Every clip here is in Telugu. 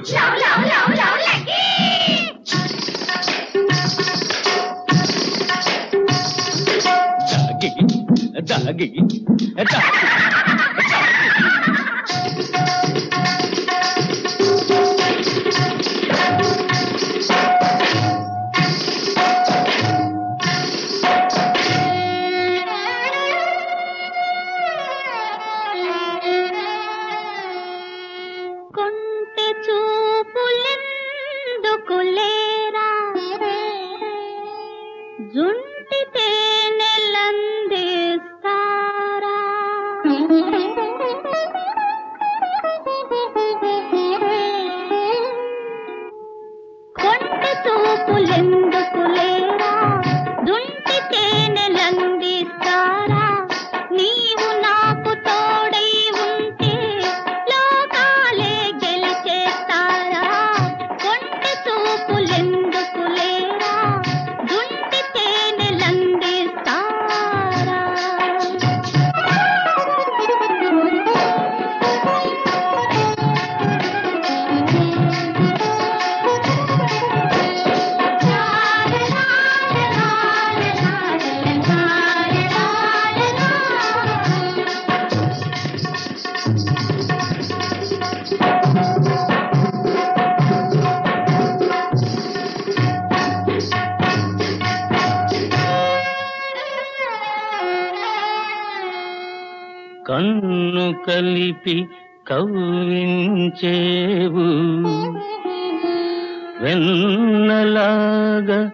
love love love love lucky దాగి దాగి దాగి కొంటె చూపులెందుకు లేరా జుంటి తేనెలందిస్తారా కొంటె చూపులెందుకు లేరా జుంటి తేనెలందిస్తారా నీవు నాకు తోడై ఉంటే లోకాలే గెలిచేస్తారా కొంటె చూపులెందుకు లేరా జుంటి తేనెలందిస్తారా కన్ను కలిపి కవ్వించేవు వెన్నలాగా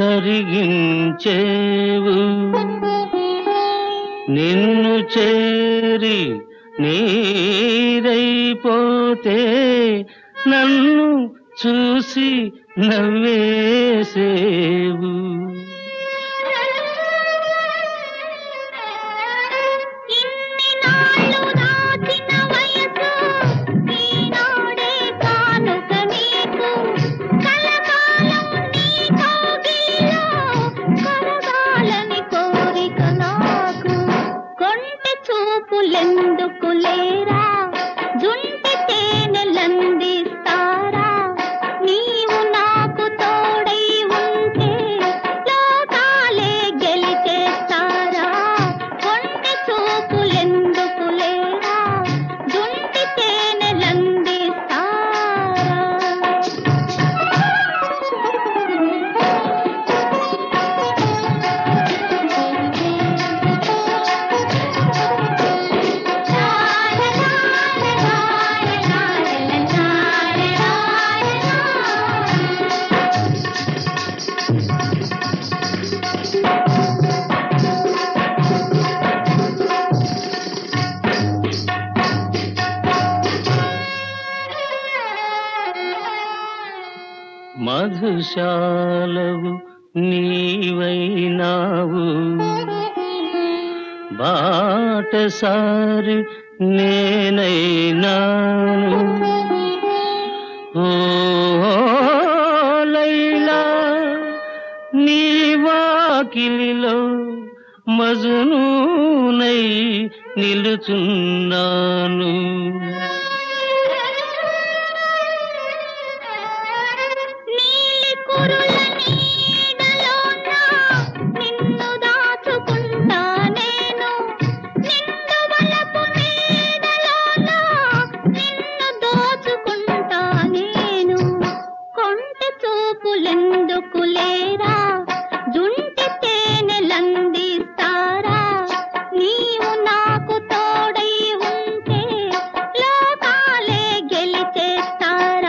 కరిగించేవు నిన్ను చేరి నీరైపోతే నన్ను చూసి నవ్వేసేవు ఇన్ని నాళ్ళు దాచిన వయసు ఈనాడే కానుక నీకు కలకాలం నీ కౌగిలిలో కరగాలని కోరిక నాకు కొంటె చూపులెందుకు లేరా జుంటి తేనెలందిస్తారా నీవు నాకు తోడై ఉంటే లోకాలే గెలిచేస్తారా కొంటె చూపులెందుకు లేరా జుంటి తేనెలందిస్తారా మధుశాలవు నీవైనావు బాటసారి నేనైనాను ఓ లైలా నీ వాకిలిలో మజునూనై నిలుచున్నాను నీలి కురుల నీడలోన నిన్ను దాచుకుంటా నేను నిండు వలపు నీడలోన నిన్ను దోచుకుంటా నేను కొంటె చూపులెందుకు లేరా జుంటి తేనెలందిస్తారా నీవు నాకు తోడై ఉంటే లోకాలే గెలిచేస్తారా